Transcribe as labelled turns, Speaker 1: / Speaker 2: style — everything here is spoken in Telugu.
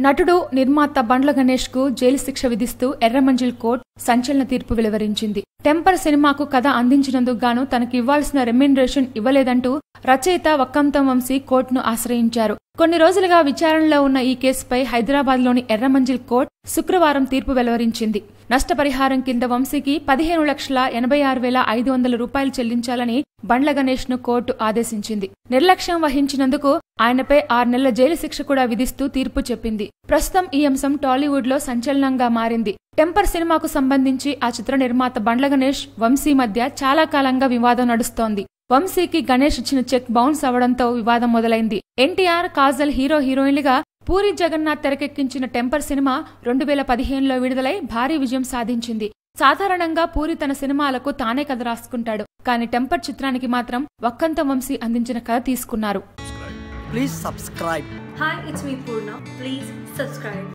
Speaker 1: నటుడు నిర్మాత బండ్ల గణేష్ కు జైలు శిక్ష విధిస్తూ ఎర్రమంజిల్ కోర్టు సంచలన తీర్పు వెలువరించింది టెంపర్ సినిమాకు కథ అందించినందుకు గాను తనకు ఇవ్వాల్సిన రెమ్యునరేషన్ ఇవ్వలేదంటూ రచయిత వక్కంతం వంశీ కోర్టును ఆశ్రయించారు కొన్ని రోజులుగా విచారణలో ఉన్న ఈ కేసుపై హైదరాబాద్లోని ఎర్రమంజిల్ కోర్టు శుక్రవారం తీర్పు వెలువరించింది నష్టపరిహారం కింద వంశీకి పదిహేను లక్షల ఎనభై ఆరు వేల ఐదు వందల రూపాయలు చెల్లించాలని బండ్ల గణేష్ ను కోర్టు ఆదేశించింది నిర్లక్ష్యం వహించినందుకు ఆయనపై ఆరు నెలల జైలు శిక్ష కూడా విధిస్తూ తీర్పు చెప్పింది ప్రస్తుతం ఈ అంశం టాలీవుడ్ లో సంచలనంగా మారింది టెంపర్ సినిమాకు సంబంధించి ఆ చిత్ర నిర్మాత బండ్ల గణేష్ వంశీ మధ్య చాలా కాలంగా వివాదం నడుస్తోంది వంశీకి గణేష్ ఇచ్చిన చెక్ బౌన్స్ అవడంతో వివాదం మొదలైంది ఎన్టీఆర్ కాజల్ హీరో హీరోయిన్లుగా పూరి జగన్నాథ్ తెరకెక్కించిన టెంపర్ సినిమా రెండు వేల పదిహేనులో విడుదలై భారీ విజయం సాధించింది సాధారణంగా పూరి తన సినిమాలకు తానే కథ రాసుకుంటాడు కానీ టెంపర్ చిత్రానికి మాత్రం వక్కంత వంశీ అందించిన కథ తీసుకున్నారు
Speaker 2: Please subscribe.
Speaker 3: Hi, it's me Purna. Please subscribe.